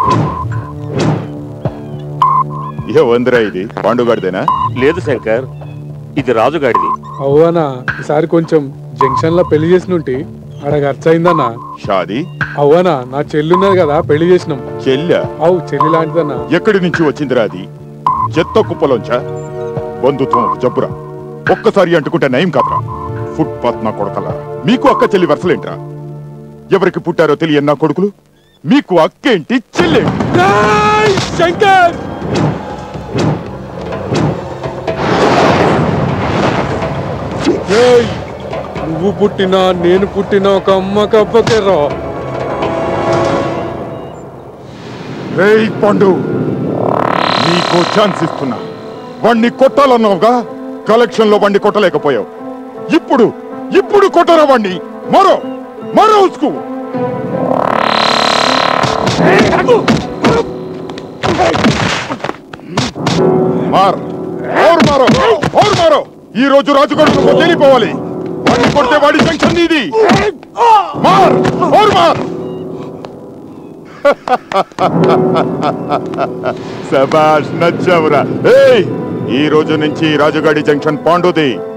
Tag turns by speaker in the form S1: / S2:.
S1: వందరా ఇది పాండుగాడిదేనా
S2: లేదు శంకర్ ఇది రాజుగాడిది
S3: అవ్వనా ఈసారి కొంచెం జంక్షన్ లో పెళ్లి చేసినుంటి ఆడ ఖర్చు అయిందన్నా
S1: షాది
S3: అవ్వనా నా చెల్లి ఉన్నది కదా పెళ్లి చేసినాం
S1: చెల్లె
S3: అవు చెల్లి లాంటిదన్నా
S1: ఎక్కడి నుంచి వచ్చిందిరా అది చెత్త కుప్పలోంచా బంధుత్వం జబ్బురా ఒక్కసారి అంటుకుంటే నయం కాదురా ఫుట్పాత్ నా కొడకలా మీకు అక్క చెల్లి వరసలేంట్రా ఎవరికి పుట్టారో తెలియని నా కొడుకులు మీకు అక్కేంటి చెల్లేంటి
S3: శంకర్ ఏయ్, నువ్వు పుట్టినా నేను పుట్టినా ఒక అమ్మ కప్పకే రా
S1: రేయ్ పండు నీకు ఛాన్స్ ఇస్తున్నా వాణ్ణి కొట్టాలన్నావుగా కలెక్షన్ లో వాణ్ణి కొట్టలేకపోయావు ఇప్పుడు ఇప్పుడు కొట్టరా వాణ్ణి మరో మరో ఉసుకు మార్ ఓర్ మారో ఓర్ మారో ఈ రోజు రాజుగడుకు తెలిపోవాలి వాడిని కొడితే వాడి జంక్షన్ నీది మార్ ఓర్ మార్ సబాష్ నచ్చావురా ఏయ్ ఈ రోజు నుంచి రాజుగాడి జంక్షన్ పాండుది